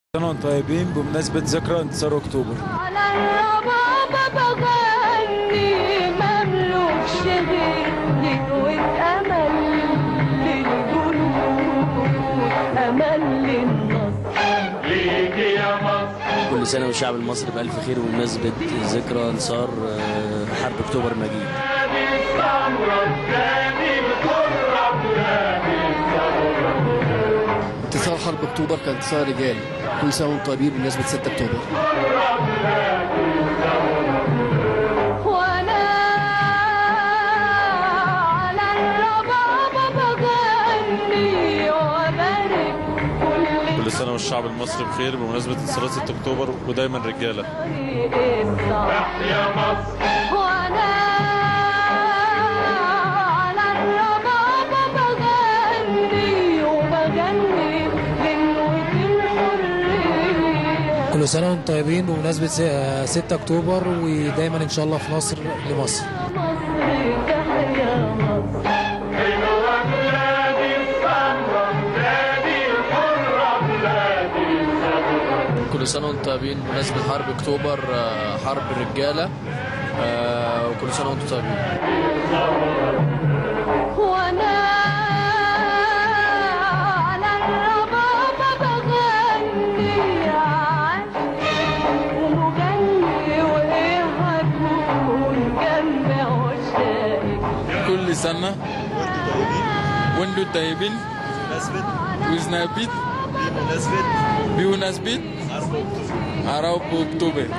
سنة وانتم طيبين بمناسبة ذكرى انتصار أكتوبر على الربابة بغني مملوكش غير لقوة أمل للجنود أمل للنصر كل سنة والشعب المصري بألف خير بمناسبة ذكرى انتصار آه، حرب أكتوبر المجيد انتصار حرب اكتوبر كان انتصار رجالي كل سنه وانتم طيبين بمناسبه 6 اكتوبر وأنا على الربابة بغني وأبارك كل كل سنة والشعب المصري بخير بمناسبة انتصارات 6 أكتوبر ودايما رجالة طريق الصح وأنا على الربابة بغني وبغني غنوة الحرية كل سنة وانتم طيبين بمناسبة س- 6 أكتوبر ودايما إن شاء الله في نصر لمصر مصر تحيا مصر كل سنه وانتم طيبين بمناسبه حرب اكتوبر آه، حرب الرجاله آه، وكل سنه وانتم طيبين وأنا على الربابة بغني عاشق ومغني وإيه هكون جنب عشاقك كل سنة وانتم طيبين وزنابيت بمناسبة حرب أكتوبر